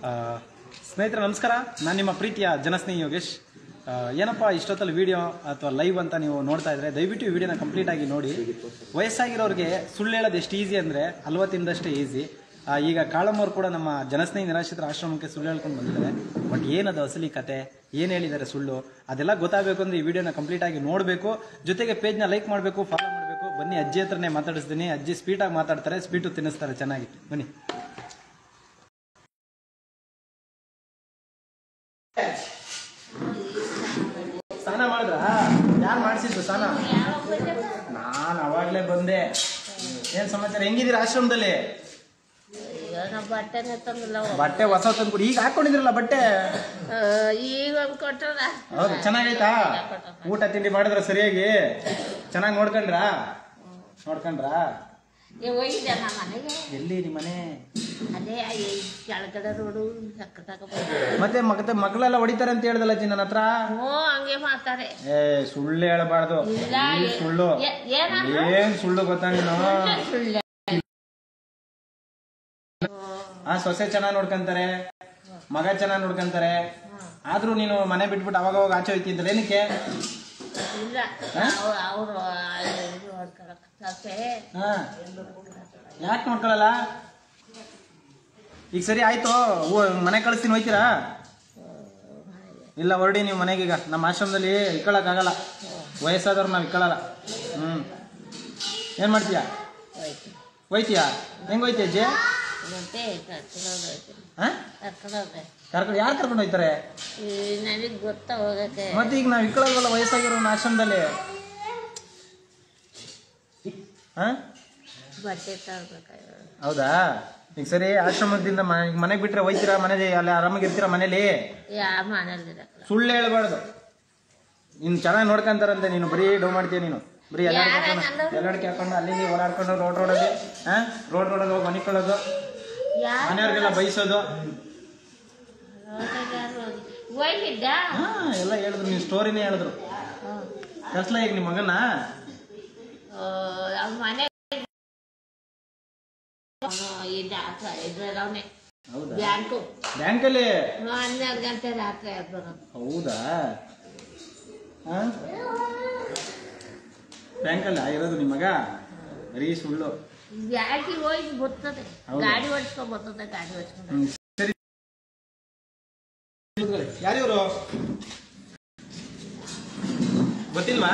ಆ, ಸ್ನೇಹಿತರೆ ನಮಸ್ಕಾರ ನಾನು ನಿಮ್ಮ ಪ್ರೀತಿಯ ಜನಸ್ನೇಹಿ ಯೋಗೇಶ್ ಆ, ಏನಪ್ಪ ಇಷ್ಟೊತ್ತಲ್ಲಿ ವಿಡಿಯೋ ಅಥವಾ ಲೈವ್ ಅಂತ ನೀವು ನೋಡ್ತಾ ಇದ್ರೆ ದಯವಿಟ್ಟು ಈ ವಿಡಿಯೋನ ಕಂಪ್ಲೀಟ್ ಆಗಿ ನೋಡಿ ವಯಸ್ಸಾಗಿರೋರಿಗೆ ಸುಳ್ಳು ಹೇಳೋದು ಎಷ್ಟು ಈಸಿ ಅಂದರೆ ಹಲ್ವ ತಿಂದಷ್ಟೇ ಈಸಿ ಈಗ ಕಾಳಮ್ಮವ್ರು ಕೂಡ ನಮ್ಮ ಜನಸ್ನೇಹಿ ನಿರಾಶ್ರಿತರ ಆಶ್ರಮಕ್ಕೆ ಸುಳ್ಳು ಹೇಳ್ಕೊಂಡು ಬಂದಿದ್ದಾರೆ ಬಟ್ ಏನದು ಅಸಲಿ ಕತೆ ಏನು ಹೇಳಿದ್ದಾರೆ ಸುಳ್ಳು ಅದೆಲ್ಲ ಗೊತ್ತಾಗಬೇಕು ಅಂದ್ರೆ ಈ ವಿಡಿಯೋನ ಕಂಪ್ಲೀಟ್ ಆಗಿ ನೋಡಬೇಕು ಜೊತೆಗೆ ಪೇಜ್ನ ಲೈಕ್ ಮಾಡಬೇಕು ಫಾಲೋ ಮಾಡಬೇಕು ಬನ್ನಿ ಅಜ್ಜಿ ಹತ್ರನೇ ಮಾತಾಡಿಸ್ತೀನಿ ಅಜ್ಜಿ ಸ್ಪೀಟಾಗಿ ಮಾತಾಡ್ತಾರೆ ಸ್ವೀಟು ತಿನ್ನಿಸ್ತಾರೆ ಚೆನ್ನಾಗಿ ಬನ್ನಿ ಸ್ನಾನ ಮಾಡಿದ್ರ ಯಾರು ಮಾಡಿಸಿದ್ದು ಸ್ನಾನ ನಾನು ಅವಾಗ್ಲೇ ಬಂದೆ ಏನ್ ಸಮಾಚಾರ ಹೆಂಗಿದ್ದೀರಾ ಆಶ್ರಮದಲ್ಲಿ ಈಗ ನಾವು ಬಟ್ಟೆನೆ ತಂದಿಲ್ಲ ಅವ. ಬಟ್ಟೆ ಹೊಸ ತಂದ್ಕೊಡಿ ಈಗ ಹಾಕೊಂಡಿದ್ರಲ್ಲ ಬಟ್ಟೆ ಆ, ಈಗ ಒಂದು ಕೊಟ್ಟದ ಹೌದು ಚೆನ್ನಾಗೈತಾ ಊಟ ತಿಂಡಿ ಮಾಡಿದ್ರ ಸರಿಯಾಗಿ ಚೆನ್ನಾಗಿ ನೋಡ್ಕೊಂಡ್ರಾ ನೋಡ್ಕೊಂಡ್ರಾ ಏ ಹೋಗಿದ್ದೆ ನಾ ಮನೆಗೆ ಎಲ್ಲಿ ನಿಮ್ಮ ಮನೆ ಅದೇ ಈ ಕೆಳಗಡೆ ರೋಡು ಸಕ್ಕತ್ತಾಗ ಮತ್ತೆ ಮತ್ತೆ ಮಗಳೆಲ್ಲ ಹೊಡಿತಾರೆ ಅಂತ ಹೇಳ್ದಲ್ಲ ಅಜ್ಜಿ ನನ್ನ ಹತ್ರ ಹ್ಞೂ ಹಂಗೆ ಮಾಡ್ತಾರೆ ಏ ಸುಳ್ಳು ಹೇಳಬಾರ್ದು ಇಲ್ಲ, ಈ ಏ- ಸುಳ್ಳು ಏ- ಏನಂದ್ರು? ಏನ್ ಸುಳ್ಳು ಗೊತ್ತಾ ನೀನು ಸುಳ್ಳು ಆ ಸೊಸೆ ಚೆನ್ನಾಗಿ ನೋಡ್ಕೊಂತಾರೆ ಮಗ ಚೆನ್ನಾಗಿ ನೋಡ್ಕೊಂತಾರೆ ಆದ್ರೂ ನೀನು ಮನೆ ಬಿಟ್ಬಿಟ್ಟು ಅವಾಗ ಅವಾಗ ಆಚೆ ಹೋಯ್ತಿದ್ದಲ್ಲ ಏನಕ್ಕೆ ಇಲ್ಲ ಹಾ? ಅವರು ಇದು ಮಾಡ್ಕೊಳಕ್ಕೆ ಸೊಸೆ ಹಾ ಯಾಕೆ ನೋಡ್ಕೊಳಲ್ಲ ಈಗ ಸರಿ ಆಯ್ತು ಓ ಮನೆ ಕಳಿಸ್ತೀನಿ ಹೋಯ್ತೀರಾ ಇಲ್ಲ ಹೊರಡಿ ನೀವು ಮನೆಗೀಗ ನಮ್ಮ ಆಶ್ರಮದಲ್ಲಿ ಇಟ್ಕೊಳಕ್ಕಾಗಲ್ಲ ವಯಸ್ಸಾದವ್ರು ನಾವು ಇಟ್ಕೊಳ್ಳಲ್ಲ ಹ್ಮ್ ಏನ್ ಮಾಡ್ತೀಯ ಹೋಯ್ತು ಹೋಯ್ತೀಯಾ ಹೆಂಗ್ ಹೋಯ್ತೀಯ ಅಜ್ಜಿ ಮತ್ತೆ ಕರ್ಕೊಂಡು ಹೋಯ್ತು ಹಾ ಕರ್ಕೊಂಡು ಹೋದೆ ಕರ್ಕೊಂಡು ಯಾರು ಕರ್ಕೊಂಡು ಹೋಯ್ತಾರೆ ಈ ನನಗೆ ಗೊತ್ತ ಹೋಗಕ್ಕೆ ಮತ್ತೆ ಈಗ ನಾವು ಇಟ್ಕೊಳ್ಳಲ್ವಲ್ಲ ವಯಸ್ಸಾಗಿರೋ ಆಶ್ರಮದಲ್ಲಿ ಹಾ ಬಟ್ಟೆ ತರ್ಬೇಕಾಗಿರೋದು ಹೌದಾ ಈಗ ಸರಿ ಆಶ್ರಮದಿಂದ ಮನೆಗೆ ಬಿಟ್ರೆ ಹೋಯ್ತೀರಾ ಮನೇಲಿ ಅಲ್ಲಿ ಆರಾಮಾಗಿ ಇರ್ತೀರಾ ಮನೇಲಿ ಯಾವ ಮನೇಲಿ ಇರಕ್ಕಲ್ಲ ಸುಳ್ಳು ಹೇಳ್ಬಾರ್ದು ನೀನು ಚೆನ್ನಾಗಿ ನೋಡ್ಕೊಂತಾರಂತೆ ನೀನು ಬರೀ ಡೋ ಮಾಡ್ತೀಯ ನೀನು ಬರೀ ಎಲ್ಲ ಯಾರ ನಂದು? ಎಲ್ಲಡಿಕೆ ಹಾಕೊಂಡು ಅಲ್ಲಿ ಇಲ್ಲಿ ಓಡಾಡ್ಕೊಂಡು ರೋಡ್ ರೋಡಲ್ಲಿ ಹಾ ರೋಡ್ ರೋಡಲ್ಲಿ ಹೋಗಿ ಮನಿಕೊಳ್ಳೋದು ಯಾರು ಮನೆಯವ್ರಿಗೆಲ್ಲ ಬೈಸೋದು ಹೋಗಿದ್ದ ಹಾ ಎಲ್ಲ ಹೇಳಿದ್ರು ನೀವು ಸ್ಟೋರಿನೇ ಹೇಳಿದ್ರು ಕರ್ಸ್ಲ ಈಗ ನಿಮ್ಮ ಮಗನ ಮನೆ ಇದ್ರವನೆ ಹೌದಾ ಬ್ಯಾಂಕು ಬ್ಯಾಂಕಲ್ಲಿ ಹನ್ನೆರಡು ಗಂಟೆ ರಾತ್ರಿ ಆಗ್ಬೋದು ಹೌದಾ ಹಾ ಬ್ಯಾಂಕಲ್ಲ ಇರೋದು ನಿಮ್ಮ ಮಗ ಬರೀ ಸುಳ್ಳು ಬ್ಯಾಂಕಿಗೆ ಹೋಗಿ ಬರ್ತದೆ ಹೌದಾ? ಗಾಡಿ ಓಡಿಸ್ಕೊಂಡ್ ಬರ್ತದೆ ಗಾಡಿ ಓಡಿಸ್ಕೊಂಡು ಹ್ಮ್, ಸರಿ ಯಾರಿವರು ಗೊತ್ತಿಲ್ವಾ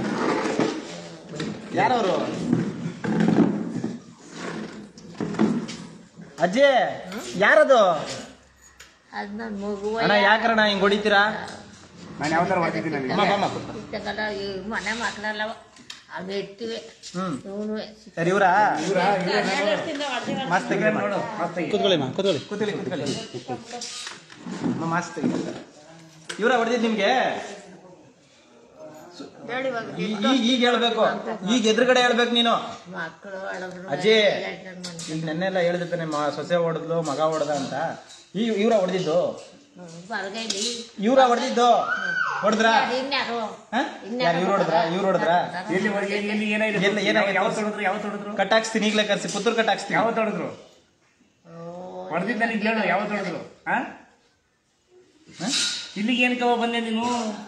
ಯಾರವರು ಅಜ್ಜಿ ಯಾರದು ಅದ್ ನನ್ ಮಗು ಅಣ್ಣ ಯಾಕಣ್ಣ ಹಿಂಗ್ ಹೊಡಿತೀರಾ ನಾನು ಯಾವ್ದಾರು ಹೊಡೆದಿದ್ದೀನಿ ನನಗೆ ಅಮ್ಮ, ಬಮ್ಮ. ಇಷ್ಟೆಲ್ಲ ಈ ಮನೆ ಮಕ್ಕಳೆಲ್ಲ ಅವು ಇಟ್ಟಿವೆ ಹ್ಮ್ ಇವನು ಸರಿ ಇವ್ರಾ ಮಸ್ತ್ ತೆಗೀರಿ ಅಮ್ಮ. ನೋಡು ಮಸ್ತ್ ಕೂತ್ಕೊಳ್ಳಿ ಅಮ್ಮ, ಕೂತ್ಕೊಳ್ಳಿ ಕೂತ್ಕೊಳ್ಳಿ ಕೂತ್ಕೊಳ್ಳಿ ಅಮ್ಮ, ಮಸ್ತ್ ತೆಗೀರಿ. ಇವ್ರ ಹೊಡೆದಿದ್ ನಿಮ್ಗೆ ಹೇಳಿ ಇವಾಗ ಈ- ಈಗ ಈಗ ಹೇಳ್ಬೇಕು ಈಗ ಎದುರುಗಡೆ ಹೇಳ್ಬೇಕು ನೀನು ಮಕ್ಕಳು ಅಳದ್ರು ಅಜ್ಜಿ ಈಗ ನೆನ್ನೆಲ್ಲ ಹೇಳ್ದಿರ್ತಾನೆ ಮ ಸೊಸೆ ಹೊಡೆದ್ಲು ಮಗ ಹೊಡೆದ ಅಂತ ಈ ಇವ್ರ ಹೊಡೆದಿದ್ದು ಬರಗೈಲಿ ಇವ್ರ ಹೊಡೆದಿದ್ದು ಹೊಡೆದ್ರ ಇನ್ಯಾರು ಯಾರು ಇವ್ರು ಹೊಡೆದ್ರ ಇವ್ರು ಹೊಡೆದ್ರ ಎಲ್ಲಿ ಹೋಗಿ ಎಲ್ಲಿ ಏನಾಗಿದೆ ಎಲ್ಲಿ ಏನಾಗಿದೆ? ಯಾವತ್ತು ಹೊಡೆದ್ರು ಯಾವತ್ತು ಹೊಡೆದ್ರು ಕಟ್ ಹಾಕ್ಸ್ತೀನಿ ಈಗಲೇ ಕರ್ಸಿ ಪುತ್ತೂರು ಕಟ್ ಹಾಕ್ಸ್ತೀನಿ ಯಾವತ್ತು ಹೊಡೆದ್ರು ಹೊಡೆದಿದ್ದ ನನಗೆ ಹೇಳು ಯಾವತ್ತು ಹೊಡೆದ್ರು ಹಾ ಹ? ಇಲ್ಲಿಗೆ ಏನಕ್ಕೆ ಬಂದೆ ನೀನು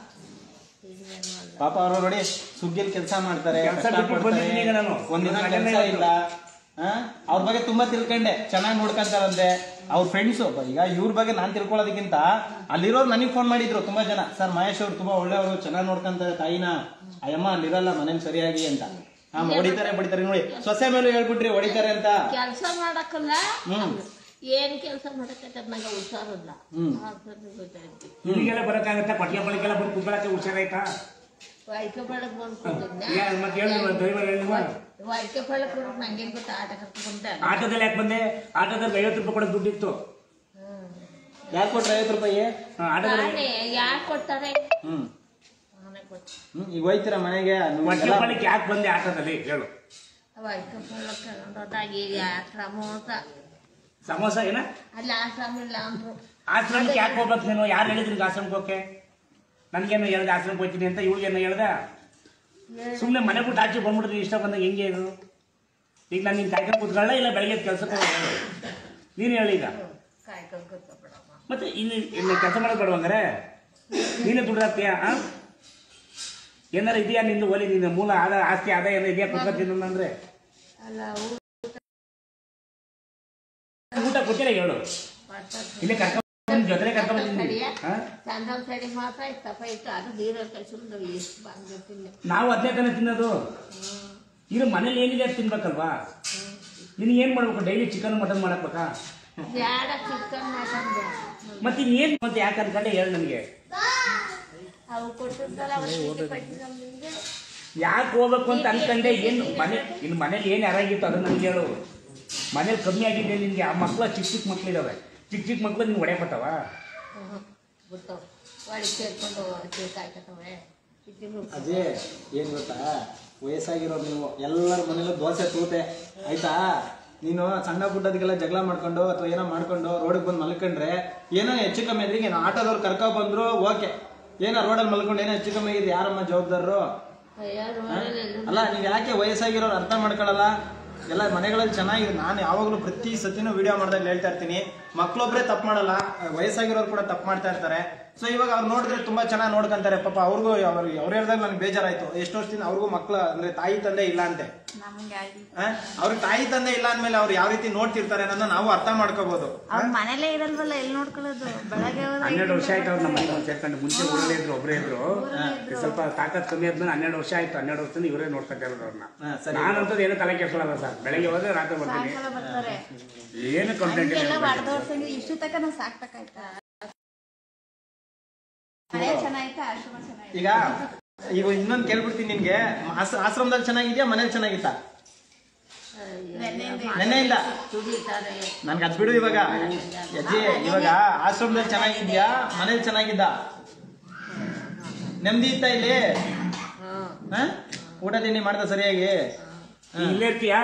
ಪಾಪ ಅವರು ನೋಡಿ ಸುಗ್ಗಿಯಲ್ಲಿ ಕೆಲಸ ಮಾಡ್ತಾರೆ ಕೆಲ್ಸ ಕಷ್ಟ ಬಿಟ್ಬಿಟ್ಟು ಪಡ್ತಾರೆ. ಬಂದಿದ್ದೀನಿ ಈಗ ನಾನು. ಒಂದಿನ ನನ್ನ ಕೆಲಸ ಗಂಡ ಇಲ್ಲ ಆ? ಅವ್ರ ಬಗ್ಗೆ ತುಂಬಾ ತಿಳ್ಕೊಂಡೆ ಚೆನ್ನಾಗಿ ನೋಡ್ಕೊಂತಾರಂತೆ ಅವ್ರ ಫ್ರೆಂಡ್ಸ್ ಈಗ ಇವ್ರ ಬಗ್ಗೆ ನಾನ್ ತಿಳ್ಕೊಳ್ಳೋದಕ್ಕಿಂತ ಅಲ್ಲಿರೋರು ನನಗೆ ಫೋನ್ ಮಾಡಿದ್ರು ತುಂಬಾ ಜನ ಸರ್ ಮಹೇಶ್ ಅವ್ರು ತುಂಬಾ ಒಳ್ಳೆಯವರು ಚೆನ್ನಾಗಿ ನೋಡ್ಕೊಂತಾರೆ ತಾಯಿನ ಅಯ್ಯಮ್ಮ ಅಲ್ಲಿರಲ್ಲ ಮನೇಲಿ ಸರಿಯಾಗಿ ಅಂತ ಹಾ ಹೊಡಿತಾರೆ ಬಡಿತಾರೆ ನೋಡಿ ಸೊಸೆ ಮೇಲೆ ಹೇಳ್ಬಿಟ್ರಿ ಹೊಡಿತಾರೆ ಅಂತ ಕೆಲಸ ಮಾಡಕ್ಕಲ್ಲ ಹ್ಮ್ ಏನ್ ಕೆಲಸ ಮಾಡಕ್ಕೆ ನಂಗೆ ಹುಷಾರಿಲ್ಲ ಹ್ಮ್. ಹಾಸ್ಪಿಟ್ಲಿಗೆ ಹೋಗ್ತಾ ಇಲ್ಲಿಗೆಲ್ಲ ಬರಕ್ಕಾಗತ್ತಾ ಕೊಟ್ಟಿಗೆ ಬಳಿಗೆಲ್ಲ ಬಂದು ಕುತ್ಕೊಳಕ್ಕೆ ಹುಷಾರಾಯ್ತಾ ವೈದ್ಯ ಬೆಳಗ್ಗೆ ಬಂದು ಕೂತಿದ್ದೆ ಏನ್ ಮತ್ತೆ ಹೇಳಿಲ್ವ ಡ್ರೈವರ್ ಹೇಳಿಲ್ವಾ ವೈದ್ಯ ಬೆಳಗ್ಗೆ ನಂಗೆ ಗೊತ್ತ ಆಟ ಕರ್ಕೊಂಡೆ ಆಟೋದಲ್ಲಿ ಯಾಕೆ ಬಂದೆ ಆಟೋದಲ್ಲಿ ಐವತ್ತು ರೂಪಾಯಿ ಕೊಡೋದು ದುಡ್ಡಿತ್ತು ಯಾಕೆ ಕೊಟ್ರೆ ಐವತ್ತು ರೂಪಾಯಿ ಹಾ, ಆಟೋದಲ್ಲಿ ನಾನೇ ಯಾಕೆ ಕೊಡ್ತಾರೆ ಹ್ಮ್ ನಾನೇ ಕೊಟ್ಟು ಹ್ಮ್ ಈಗ ಹೋಯ್ತೀರಾ ಮನೆಗೆ ನೀವು ಕೊಟ್ಟಿಗೆ ಎಲ್ಲ- ಬಳಿಗೆ ಯಾಕೆ ಬಂದೆ ಆಟೋದಲ್ಲಿ ಹೇಳು ವೈದ್ಯ ಬೆಳಗ್ಗೆ ತಗೊಂಡೋದಾಗ ಈಗ ಆಶ್ರಮ ಅಂತ ಸಮೋಸ ಏನ ಅಲ್ಲಿ ಆಶ್ರಮ ಇಲ್ಲ ಅಂದ್ರು ಆಶ್ರಮಕ್ಕೆ ಯಾಕೆ ಹೋಗ್ಬೇಕು ನೀನು ಯಾರು ಹೇಳಿದ್ರಿ ಆಶ್ರಮಕ್ಕೆ ಹೋಗಕ್ಕೆ ನನ್ಗೇನು ಹೇಳ್ದೆ ಆಶ್ರಮಕ್ಕೆ ಹೋಗ್ತೀನಿ ಅಂತ ಇವಳಿಗೇನು ಹೇಳ್ದೆ ಸುಮ್ಮನೆ ಮನೆ ಬಿಟ್ಟು ಆಚೆ ಬಂದ್ಬಿಟ್ರೆ ಇಷ್ಟ ಬಂದಾಗ ಹೆಂಗೆ ಇದು ಈಗ ನಾನು ನಿನ್ ಕಾಯ್ಕೊಂಡು ಕೂತ್ಕೊಳ್ಳ ಇಲ್ಲ ಬೆಳಗ್ಗೆ ಕೆಲ್ಸಕ್ಕೆ ಹೋಗೋದು ನೀನು ಹೇಳಿ ಈಗ ಕಾಯ್ಕೊಂಡು ಕೂತ್ಕೊಬಿಡು ಮತ್ತೆ ಇನ್ನು ಇನ್ನು ಕೆಲಸ ಮಾಡೋದು ಬೇಡವಂಗಾರೆ ನೀನೇ ದುಡ್ಡು ಹಾಕ್ತೀಯಾ ಆ? ಏನಾರ ಇದೆಯಾ ನಿಂದು ಒಲಿ ನಿನ್ನ ಮೂಲ ಆದ ಆಸ್ತಿ ಆದಾಯ ಏನೋ ಇದೆಯಾ ಕೊಡ್ತೀನಿ ಅಂದ್ರೆ ಅಲ್ಲ ಊಟ ಊಟ ಕೊಟ್ಟಿಲ್ಲ ಹೇಳು ಮಾಡ್ತಾರೆ. ಇಲ್ಲೇ ಕರ್ಕೊಂಡ್ ಜೊತೆ ಕರ್ಕೊಂಡ್ ಬಂದಿದ್ದೀನಿ ಸರಿಯಾ? ಹಾ? ಚಂದನ್ ಸೈಡ್ ಮಾತ್ರ ಇತ್ತಪ್ಪ ಇತ್ತು ಅದು ನೀರಲ್ಲಿ ಕಳ್ಸಿದ್ರು ಎಷ್ಟು ಬಂದಿರ್ತೀನಿ ನಾವು ಅದನ್ನೇ ತಾನೇ ತಿನ್ನೋದು ಇದು ಮನೇಲಿ ಏನಿದೆ ಅದು ತಿನ್ಬೇಕಲ್ವಾ ನಿನಗೆ ಏನ್ ಮಾಡ್ಬೇಕು ಡೈಲಿ ಚಿಕನ್ ಮಟನ್ ಮಾಡಕ್ಬೇಕಾ ಬ್ಯಾಡ ಚಿಕನ್ ಮಟನ್ ಮತ್ತೆ ಇನ್ನೇನ್ ಮತ್ತೆ ಯಾಕೆ ಅನ್ಕೊಂಡೆ ಹೇಳು ನನಗೆ ಅವು ಕೊಟ್ಟಿದ್ದಲ್ಲ ಅವತ್ತು ಪಟ್ಟಿದ್ದು ನಿಮ್ಗೆ ಯಾಕೆ ಹೋಗ್ಬೇಕು ಅಂತ ಅನ್ಕೊಂಡೆ ಏನು ಮನೆ ಇನ್ನು ಮನೇಲಿ ಏನು ಯಾರಾಗಿತ್ತು ಅದನ್ನ ನನಗೆ ಹೇಳು ಮನೇಲಿ ಕಮ್ಮಿ ಆಗಿದೆ ನಿನ್ಗೆ ಆ ಮಕ್ಳು ಚಿಕ್ಕ ಚಿಕ್ಕ ಮಕ್ಳಿದಾವೆ ಚಿಕ್ಕ ಚಿಕ್ಕ ಮಕ್ಳು ನಿನ್ಗೆ ಹೊಡೆಯಪಟ್ಟವ ಬಿಡ್ತಾವ ಒಳಗೆ ಸೇರ್ಕೊಂಡು ಕಾಯ್ಕತ್ತವೆ ಇಟ್ಟಿರು ಅದೇ ಏನ್ ಗೊತ್ತಾ ವಯಸ್ಸಾಗಿರೋ ನೀವು ಎಲ್ಲರ ಮನೇಲೂ ದೋಸೆ ತೂತೆ ಆಯ್ತಾ ನೀನು ಸಣ್ಣ ಪುಟ್ಟದಕ್ಕೆಲ್ಲ ಜಗಳ ಮಾಡ್ಕೊಂಡು ಅಥವಾ ಏನೋ ಮಾಡ್ಕೊಂಡು ರೋಡಿಗೆ ಬಂದು ಮಲ್ಕೊಂಡ್ರೆ ಏನೋ ಹೆಚ್ಚು ಕಮ್ಮಿ ಅಂದ್ರೆ ಏನು ಆಟೋದವ್ರು ಕರ್ಕೊ ಬಂದ್ರು ಓಕೆ ಏನೋ ರೋಡಲ್ಲಿ ಮಲ್ಕೊಂಡು ಏನೋ ಹೆಚ್ಚು ಕಮ್ಮಿ ಆಗಿದೆ ಯಾರಮ್ಮ ಜವಾಬ್ದಾರರು ಯಾರು ಮನೇಲಿ ಅಲ್ಲ ನೀವು ಯಾಕೆ ವಯಸ್ಸಾಗಿರೋರು ಅರ್ಥ ಮಾಡ್ಕೊಳ್ಳಲ್ಲ ಎಲ್ಲ ಮನೆಗಳಲ್ಲಿ ಚೆನ್ನಾಗಿದೆ ನಾನು ಯಾವಾಗಲೂ ಪ್ರತಿ ಸತಿನೂ ವಿಡಿಯೋ ಮಾಡಿದಾಗ ಹೇಳ್ತಾ ಇರ್ತೀನಿ ಮಕ್ಳೊಬ್ರೆ ತಪ್ಪು ಮಾಡಲ್ಲ ವಯಸ್ಸಾಗಿರೋರು ಕೂಡ ತಪ್ಪು ಮಾಡ್ತಾ ಇರ್ತಾರೆ ಸೊ ಇವಾಗ ಅವ್ರು ನೋಡಿದ್ರೆ ತುಂಬಾ ಚೆನ್ನಾಗಿ ನೋಡ್ಕೊಂತಾರೆ ಪಾಪ ಅವ್ರಿಗೂ ಅವ್ರು ಅವ್ರು ಹೇಳ್ದಾಗ ನನಗೆ ಬೇಜಾರಾಯ್ತು ಎಷ್ಟು ವರ್ಷದಿಂದ ಅವ್ರಿಗೂ ಮಕ್ಳು ಅಂದ್ರೆ ತಾಯಿ ತಂದೆ ಇಲ್ಲ ಅಂತೆ ಆ? ಅವ್ರಿಗೆ ತಾಯಿ ತಂದೆ ಇಲ್ಲ ಅಂದ್ಮೇಲೆ ಅವ್ರು ಯಾವ ರೀತಿ ನೋಡ್ತಿರ್ತಾರೆ ಅನ್ನೋದನ್ನ ನಾವು ಅರ್ಥ ಮಾಡ್ಕೋಬಹುದು ಅವ್ರ ಮನೇಲೇ ಇರಲ್ವಲ್ಲ ಎಲ್ಲಿ ನೋಡ್ಕೊಳ್ಳೋದು ಬೆಳಗ್ಗೆ ಹೋದ್ರೆ ಹನ್ನೆರಡು ವರ್ಷ ಆಯ್ತು ಅವ್ರು ನಮ್ಮ ಮನೆ ಸೇರ್ಕೊಂಡು ಮುಂಚೆ ಊರಲ್ಲೇ ಇದ್ರು ಒಬ್ಬರೇ ಇದ್ರು ಈಗ ಸ್ವಲ್ಪ ತಾಕತ್ ಕಮ್ಮಿ ಆದ್ಮೇಲೆ ಹನ್ನೆರಡು ವರ್ಷ ಆಯ್ತು ಹನ್ನೆರಡು ವರ್ಷದಿಂದ ಇವರೇ ನೋಡ್ತಾ ಇರೋದು ಅವ್ರನ್ನ ಹಾ, ಸರಿ. ನಾನಂತದ್ದು ಏನು ತಲೆ ಕೆಡ್ಸೋಲ್ಲ ಸರ್ ಬೆಳಗ್ಗೆ ಹೋದ್ರೆ ರಾತ್ರಿ ಬರ್ತೀನಿ ಸಾಯಂಕಾಲ ಬರ್ತಾರೆ ಏನು ಕಂಪ್ಲೇಂಟ್ ಹಂಗೆಲ್ಲ ಇಲ್ಲ ಹೊಡೆದೋಡ್ಸಂಗೆ ಇಷ್ಟು ತನಕ ನಾವು ಸಾಕ್ಬೇಕಾಯ್ತಾ ಮನೆ ಚೆನ್ನಾಯ್ತಾ ಆಶ್ರಮ ಚೆನ್ನಾಯ್ತಾ ಈಗ ಈಗ ಇನ್ನೊಂದು ಕೇಳ್ಬಿಡ್ತೀನಿ ನಿನ್ಗೆ ಆಸ್- ಆಶ್ರಮದಲ್ಲಿ ಚೆನ್ನಾಗಿದ್ಯಾ ಮನೇಲಿ ಚೆನ್ನಾಗಿತ್ತಾ ನೆನ್ನೆಯಿಂದ ತುಡಿತಾರೆ ನನ್ಗೆ ಅದ್ ಬಿಡು ಇವಾಗ ಅಜ್ಜಿ ಇವಾಗ ಆಶ್ರಮದಲ್ಲಿ ಚೆನ್ನಾಗಿದ್ಯಾ ಮನೇಲಿ ಚೆನ್ನಾಗಿದ್ದ ನೆಮ್ಮದಿ ಇತ್ತ ಇಲ್ಲಿ ಹ್ಮ್ ಹ? ಊಟ ತಿಂಡಿ ಮಾಡ್ದ ಸರಿಯಾಗಿ ನೀನ್ ಇಲ್ಲೇ ಇರ್ತೀಯಾ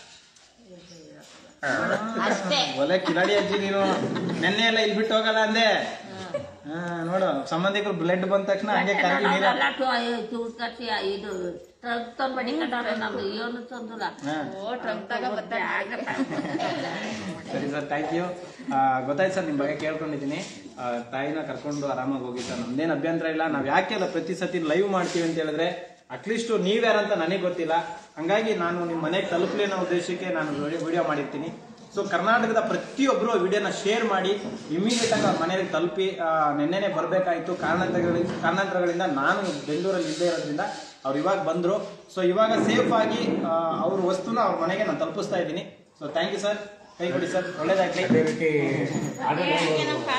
ಅಷ್ಟೇ ಒಲೆ ಕಿಲಾಡಿ ಅಜ್ಜಿ ನೀನು ನೆನ್ನೆ ಎಲ್ಲ ಇಲ್ಲಿ ಬಿಟ್ಟು ಹೋಗಲ್ಲ ಅಂದೆ ಹಾ ನೋಡು ಸಂಬಂಧಿಕರು ಬ್ಲಡ್ ಬಂದ ತಕ್ಷಣ ಹಂಗೆ ಕರಗಿ ನೀರ ನಾವೆಲ್ಲ ಟು- ತೂತ್ ಕಟ್ಟಿ ಇದು ಟ್ರಕ್ ತಂದು ಮಡಿಕೊಂಡವ್ರೆ ನಮ್ದು ಏನು ತಂದಿಲ್ಲ ಹಾ. ಓ ಟ್ರಕ್ ತಗ ಸರಿ ಸರ್ ಥ್ಯಾಂಕ್ ಯು ಗೊತ್ತಾಯ್ತು ಸರ್ ನಿಮ್ಮ ಬಗ್ಗೆ ಕೇಳ್ಕೊಂಡಿದ್ದೀನಿ ಆ, ತಾಯಿನ ಕರ್ಕೊಂಡು ಆರಾಮಾಗಿ ಹೋಗಿ ಸರ್ ನಮ್ದೇನು ಅಭ್ಯಂತರ ಇಲ್ಲ ನಾವು ಯಾಕೆಲ್ಲ ಪ್ರತಿ ಸತಿ ಲೈವ್ ಮಾಡ್ತೀವಿ ಅಂತ ಹೇಳಿದ್ರೆ ಅಟ್ಲೀಸ್ಟ್ ನೀವ್ಯಾರಂತ ನನಗೆ ಗೊತ್ತಿಲ್ಲ ಹಂಗಾಗಿ ನಾನು ನಿಮ್ಮ ಮನೆಗೆ ತಲುಪಲಿ ಅನ್ನೋ ಉದ್ದೇಶಕ್ಕೆ ನಾನು ವಿಡಿಯೋ ಮಾಡಿರ್ತೀನಿ ಸೊ ಕರ್ನಾಟಕದ ಪ್ರತಿಯೊಬ್ಬರು ವಿಡಿಯೋನ ಶೇರ್ ಮಾಡಿ ಇಮಿಡಿಯೇಟ್ ಆಗಿ ಅವ್ರ ಮನೆಗೆ ತಲುಪಿ ಆ, ನೆನ್ನೆನೆ ಬರಬೇಕಾಯಿತು ಕಾರಣಾಂತರಗಳಿಂದ ಕಾರಣಾಂತರಗಳಿಂದ ನಾನು ಬೆಂಗಳೂರಲ್ಲಿ ಇಲ್ಲದೆ ಇರೋದ್ರಿಂದ ಅವ್ರು ಇವಾಗ ಬಂದರು ಸೊ ಇವಾಗ ಸೇಫ್ ಆಗಿ ಆ, ಅವ್ರ ವಸ್ತುನ ಅವ್ರ ಮನೆಗೆ ನಾನು ತಲುಪಿಸ್ತಾ ಇದ್ದೀನಿ ಸೊ ಥ್ಯಾಂಕ್ ಯು ಸರ್ ಕೈ ಕೊಡಿ ಸರ್ ಒಳ್ಳೇದಾಗ್ಲಿ ಅದೇ ರೀತಿ ಆರ್ಡರ್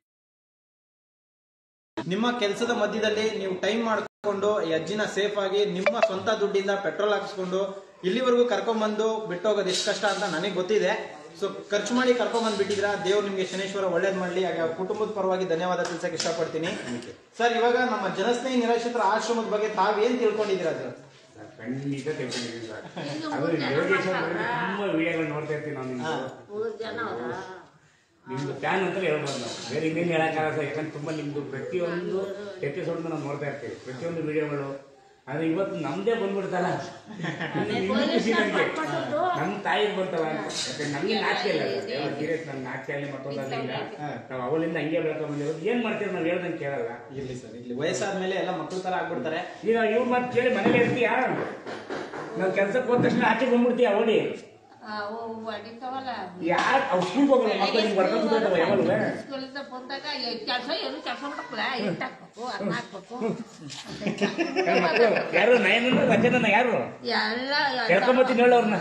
ನಿಮ್ಮ ಕೆಲಸದ ಮಧ್ಯದಲ್ಲಿ ನೀವು ಟೈಮ್ ಮಾಡ್ಕೊಂಡು ಈ ಅಜ್ಜಿನ ಸೇಫ್ ಆಗಿ ನಿಮ್ಮ ಸ್ವಂತ ದುಡ್ಡಿಂದ ಪೆಟ್ರೋಲ್ ಹಾಕಿಸ್ಕೊಂಡು ಇಲ್ಲಿವರೆಗೂ ಕರ್ಕೊಂಡ್ಬಂದು ಬಿಟ್ಟೋಗೋದು ಎಷ್ಟು ಕಷ್ಟ ಅಂತ ನನಗೆ ಗೊತ್ತಿದೆ ಸೊ ಖರ್ಚು ಮಾಡಿ ಕರ್ಕೊಂಡ್ಬಂದು ಬಿಟ್ಟಿದ್ರ ದೇವ್ರು ನಿಮಗೆ ಶನೇಶ್ವರ ಒಳ್ಳೇದ್ ಮಾಡಲಿ ಹಾಗೆ ಅವ್ರ ಕುಟುಂಬದ ಪರವಾಗಿ ಧನ್ಯವಾದ ತಿಳಿಸಕ್ಕೆ ಇಷ್ಟಪಡ್ತೀನಿ ಸರ್ ಇವಾಗ ನಮ್ಮ ಜನಸ್ನೇಹಿ ನಿರಾಶ್ರಿತರ ಆಶ್ರಮದ ಬಗ್ಗೆ ತಾವೇನ್ ತಿಳ್ಕೊಂಡಿದ್ದೀರಾ ಸರ್ ಖಂಡಿತ ತಿಳ್ಕೊಂಡಿದ್ದೀನಿ ಸರ್ ಅದು ಯೋಗೇಶ್ ಅವ್ರ ಬಗ್ಗೆ ತುಂಬಾ ವಿಡಿಯೋಗಳು ನೋಡ್ತಾ ಇರ್ತೀವಿ ನಾವು ನಿಮ್ದು ಮೂರು ಜನ ಅವರ ನಿಮ್ದು ಫ್ಯಾನ್ ಅಂತ ಹೇಳ್ಬೋದು ನಾವು ಬೇರೆ ಇನ್ನೇನು ಹೇಳಕ್ಕಾಗಲ್ಲ ಸರ್ ಯಾಕಂದ್ರೆ ತುಂಬಾ ನಿಮ್ದು ಪ್ರತಿಯೊಂದು ಎಪಿಸೋಡ್ ನಾವು ನೋಡ್ತಾ ಇರ್ತೀವಿ ಪ್ರತಿಯೊಂದು ವಿಡಿಯೋಗಳು ಆದ್ರೆ ಇವತ್ತು ನಮ್ದೇ ಬಂದ್ಬಿಡ್ತಲ್ಲ ಇನ್ನೂ ಖುಷಿ ನನಗೆ ನಮ್ಮ ತಾಯಿಗೆ ಬರ್ತಲ್ಲ ಅಂತ ಯಾಕಂದ್ರೆ ನಮ್ಗೆ ನಾಚಿಕೆ ಇಲ್ಲ ಸೀರಿಯಸ್ ನಮ್ಗೆ ನಾಚಿಕೆ ಅಲ್ಲಿ ಮತ್ತೊಂದಾಗಲಿಲ್ಲ ನಾವು ಅವಳಿಂದ ಹಂಗೆ ಬೆಳ್ಕೊಂಡ್ ಬಂದಿರೋದು ಏನ್ ಮಾಡ್ತೀವಿ ನಾವು ಹೇಳ್ದಂಗೆ ಕೇಳಲ್ಲ ಇರ್ಲಿ ಸರ್ ಇರ್ಲಿ ವಯಸ್ಸಾದ್ಮೇಲೆ ಎಲ್ಲ ಮಕ್ಕಳ ತರ ಆಗ್ಬಿಡ್ತಾರೆ ಈಗ ಇವ್ರು ಮತ್ತೆ ಕೇಳಿ ಮನೇಲಿ ಇರ್ತೀಯಾ ನಾವು ಕೆಲ್ಸಕ್ಕೆ ಹೋದ ತಕ್ಷಣ ಆಚೆ ಬಂದ್ಬಿಡ್ತೀಯ ಓಡಿ ಅವು ಹೊಡಿತಾವಲ್ಲ ಯಾರು ಅವ್ರು ಸ್ಕೂಲ್ಗೆ ಹೋಗಲ್ಲ ಮಕ್ಕಳು ನಿಮ್ಗೆ ಹೊಡ್ಕೊಂಡು ಕೂತಾಯ್ತವ ಯಾವಾಗಲೂ ಸ್ಕೂಲಿಂದ ಬಂದಾಗ ಕೆಲಸ ಏನು ಕೆಲಸ ಮಾಡಕ್ಕಲ್ಲ ಇಟ್ಟು ಹಾಕ್ಬೇಕು ಅನ್ನ ಹಾಕ್ಬೇಕು ಮಕ್ಕಳು ಯಾರು ನಯನ ರಚನ ಯಾರು ಎಲ್ಲ ಕೇಳ್ಕೊಂಬತ್ತೀನಿ ಹೇಳು ಅವ್ರನ್ನ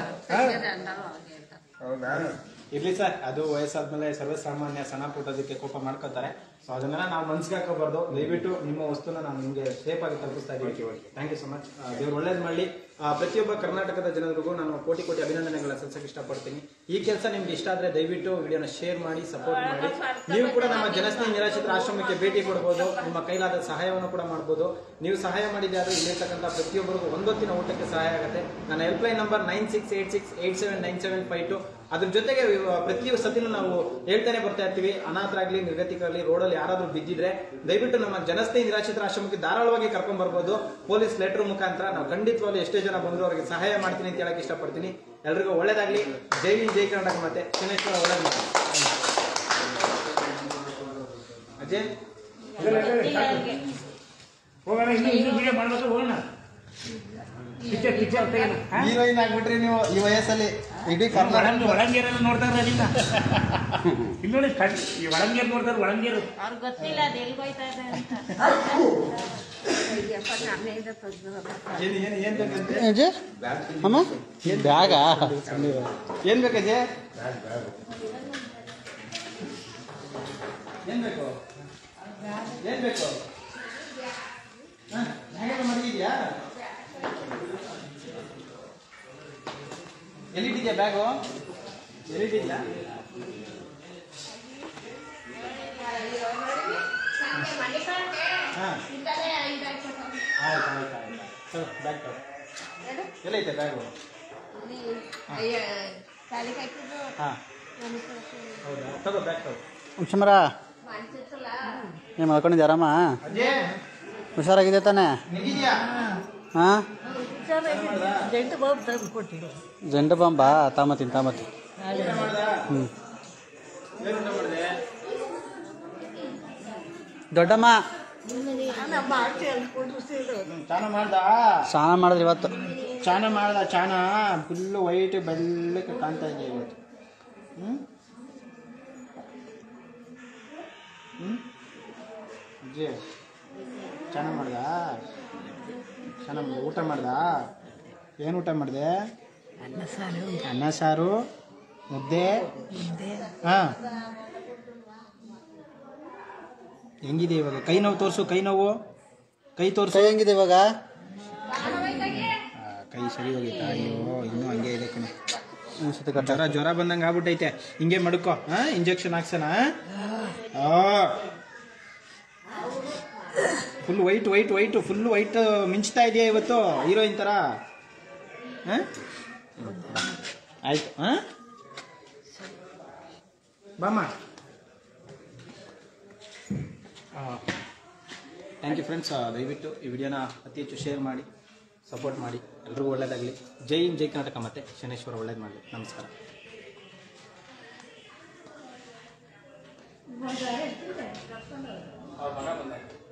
ಹೌದಾ ಇರ್ಲಿ ಸರ್ ಅದು ವಯಸ್ಸಾದ್ಮೇಲೆ ಸರ್ವಸಾಮಾನ್ಯ ಸಣ್ಣ ಪುಟ್ಟದಕ್ಕೆ ಕೋಪ ಮಾಡ್ಕೋತಾರೆ ಸೊ ಅದನ್ನೆಲ್ಲ ನಾವು ಮನ್ಸಿಗೆ ಹಾಕೋಬಾರ್ದು ದಯವಿಟ್ಟು ನಿಮ್ಮ ವಸ್ತುನ ನಾನು ನಿಮಗೆ ಸೇಫ್ ಆಗಿ ತಲುಪಿಸ್ತಾ ಇದ್ದೀನಿ ಥ್ಯಾಂಕ್ ಯು ಸೊ ಮಚ್ ದೇವ್ರು ಒಳ್ಳೇದು ಮಾಡಲಿ ಪ್ರತಿಯೊಬ್ಬ ಕರ್ನಾಟಕದ ಜನರಿಗೂ ನಾನು ಕೋಟಿ ಕೋಟಿ ಅಭಿನಂದನೆಗಳ ಸಲ್ಲಿಸಕ್ಕೆ ಇಷ್ಟಪಡ್ತೀನಿ ಈ ಕೆಲಸ ನಿಮ್ಗೆ ಇಷ್ಟ ಆದ್ರೆ ದಯವಿಟ್ಟು ವಿಡಿಯೋನ ಶೇರ್ ಮಾಡಿ ಸಪೋರ್ಟ್ ಮಾಡಿ ನೀವು ಕೂಡ ನಮ್ಮ ಜನಸ್ನೇಹಿ ನಿರಾಶ್ರಿತರ ಆಶ್ರಮಕ್ಕೆ ಭೇಟಿ ಕೊಡ್ಬೋದು ನಿಮ್ಮ ಕೈಲಾದ ಸಹಾಯವನ್ನು ಕೂಡ ಮಾಡ್ಬೋದು ನೀವು ಸಹಾಯ ಮಾಡಿದ್ರೆ ಆದ್ರೆ ಇಲ್ಲಿರ್ತಕ್ಕಂಥ ಪ್ರತಿಯೊಬ್ಬರಿಗೂ ಒಂದೊತ್ತಿನ ಊಟಕ್ಕೆ ಸಹಾಯ ಆಗುತ್ತೆ ನನ್ನ helpline number nine six eight six eight seven nine seven five two ಅದ್ರ ಜೊತೆಗೆ ಇವ- ಪ್ರತಿ ಸತಿನೂ ನಾವು ಹೇಳ್ತಾನೆ ಬರ್ತಾ ಇರ್ತೀವಿ ಅನಾಥರಾಗ್ಲಿ ನಿರ್ಗತಿಕರಾಗ್ಲಿ ರೋಡಲ್ಲಿ ಯಾರಾದ್ರೂ ಬಿದ್ದಿದ್ರೆ ದಯವಿಟ್ಟು ನಮ್ಮ ಜನಸ್ನೇಹಿ ನಿರಾಶ್ರಿತರ ಆಶ್ರಮಕ್ಕೆ ಧಾರಾಳವಾಗಿ ಕರ್ಕೊಂಡ್ ಬರ್ಬೋದು ಪೊಲೀಸ್ ಲೆಟರ್ ಮುಖಾಂತರ ನಾವು ಖಂಡಿತವಾಗ್ಲೂ ಎಷ್ಟೇ ಜನ ಬಂದ್ರು ಅವರಿಗೆ ಸಹಾಯ ಮಾಡ್ತೀನಿ ಅಂತ ಹೇಳಕ್ ಇಷ್ಟಪಡ್ತೀನಿ ಎಲ್ರಿಗೂ ಒಳ್ಳೇದಾಗ್ಲಿ ಜೈ ಹಿಂದ್ ಜೈ ಕರ್ನಾಟಕ ಮತ್ತೆ ಶನೇಶ್ವರ ಒಳ್ಳೇದ್ ಮಾಡಿ ಅಜಯ್ ಇದೆಲ್ಲ ಇದೆ, ಸಾಕು. ಹೋಗೋಣ ಇನ್ನು ಇನ್ನು ವಿಡಿಯೋ ಮಾಡ್ಬೇಕು ಹೋಗೋಣ ಪಿಕ್ಚರ್ ಪಿಕ್ಚರ್ ತೆಗೋಣ ಹಾ? ಹೀರೋಯಿನ್ ಆಗ್ಬಿಟ್ರಿ ನೀವು ಈ ವಯಸ್ಸಲ್ಲಿ ಇಡೀ ಒಳಂಗ ಒಳಂಗೇರೆಲ್ಲ ನೋಡ್ತಾ ಇದ್ದಾರೆ ಅದನ್ನ ಇಲ್ಲಿ ನೋಡಿ ಕಣ್ ಈ ಒಳಂಗೇರು ನೋಡ್ತಾರೆ ಒಳಂಗೇರು ಅವ್ರಿಗೆ ಗೊತ್ತಿಲ್ಲ ಅದು ಎಲ್ಗೋಯ್ತಾ ಇದೆ ಅಂತ ಏನು ಏನು ಏನು ಬೇಕಂತೆ ಅಜ್ಜಿ ಅಮ್ಮ ಬ್ಯಾಗಾ ಏನ್ ಬೇಕು ಅಜಯ್ ಏನ್ ಬೇಕು ಏನ್ ಬೇಕು ಹಾ, ಹೇಗೆಲ್ಲ ಮಡಗಿದ್ಯಾ ಎಲ್ಲಿಟ್ಟಿದ್ಯಾ ಬ್ಯಾಗು ಎಲ್ಲಿಟ್ಟಿದ್ಯಾ ಹಾ ಆಯ್ತು ಆಯ್ತು ಆಯ್ತು ಬ್ಯಾಗ್ ತಗೋ ಎಲ್ಲೈತೆ ಬ್ಯಾಗು ಹಾ ಹೌದಾ ತಗೋ ಬ್ಯಾಗ್ ತಗೋ ಹುಷಮರ ಏನು ಮಾಡ್ಕೊಂಡಿದ್ದೆ ಆರಾಮ ಅಜಯ್ ಹುಷಾರಾಗಿದೆ ತಾನೆ ನಿಗಿದ್ಯಾ ಹಾಂ ಜಂಟು ಬಾಬು ತಂದು ಕೊಟ್ಟಿದ್ದು ಜಂಡು ಬಾಂಬಾ ತಾಮತೀನಿ ತಾಮತಿ ಊಟ ಮಾಡ್ದ ಹ್ಞೂ ಏನು ಊಟ ಮಾಡಿದೆ ದೊಡ್ಡಮ್ಮ ಚಾನ ಮಾಡ್ದ ಸ್ನಾನ ಮಾಡಿದ್ರಿ ಇವತ್ತು ಚಾನ ಮಾಡ್ದ ಚಾನ ಫುಲ್ಲು ವೈಟ್ ಬೆಳ್ಳಕ್ಕೆ ಕಾಣ್ತಾ ಇದೆ ಇವತ್ತು ಹ್ಞೂ ಹ್ಞೂ ಅಜ್ಜಿ ಚಾನ ಮಾಡ್ದ ಚಾನ ಮಾಡ್ದ ಊಟ ಮಾಡ್ದ ಏನು ಊಟ ಮಾಡಿದೆ ಅನ್ನ ಸಾರು ಮುದ್ದೆ ಹಾಂ ಹೆಂಗಿದೆ ಇವಾಗ ಕೈ ನೋವು ತೋರಿಸು ಕೈ ನೋವು ಕೈ ತೋರಿಸು ಕೈ ಹೆಂಗಿದೆ ಇವಾಗ ಆ, ಕೈ ಸರಿ ಹೋಗಿತ್ತಾ ಅಯ್ಯೋ ಇನ್ನೂ ಹಂಗೆ ಇದೆ ಕಣೆ ಅನ್ಸುತ್ತೆ ಕಟ್ಟ ಜ್ವರ ಜ್ವರ ಬಂದಂಗೆ ಆಗ್ಬಿಟ್ಟೈತೆ ಹಿಂಗೆ ಮಡ್ಕೋ ಹಾ ಇಂಜೆಕ್ಷನ್ ಹಾಕ್ಸೋಣ full white white white full white ಮಿಂಚ್ತಾ ಇದೆಯಾ ಇವತ್ತು ಹೀರೋಯಿನ್ ಥರ ಹಾಂ ಆಯ್ತು ಹಾಂ ಬಾಮ್ಮ ಥ್ಯಾಂಕ್ ಯು ಫ್ರೆಂಡ್ಸ್ ದಯವಿಟ್ಟು ಈ ವಿಡಿಯೋನ ಅತಿ ಹೆಚ್ಚು ಶೇರ್ ಮಾಡಿ ಸಪೋರ್ಟ್ ಮಾಡಿ ಎಲ್ರಿಗೂ ಒಳ್ಳೇದಾಗಲಿ ಜೈ ಹಿಂದ್ ಜೈ ಕರ್ನಾಟಕ ಮತ್ತೆ ಶನೇಶ್ವರ ಒಳ್ಳೇದು ಮಾಡಲಿ ನಮಸ್ಕಾರ ಅವ್ರ ಮಗ ಬಂದ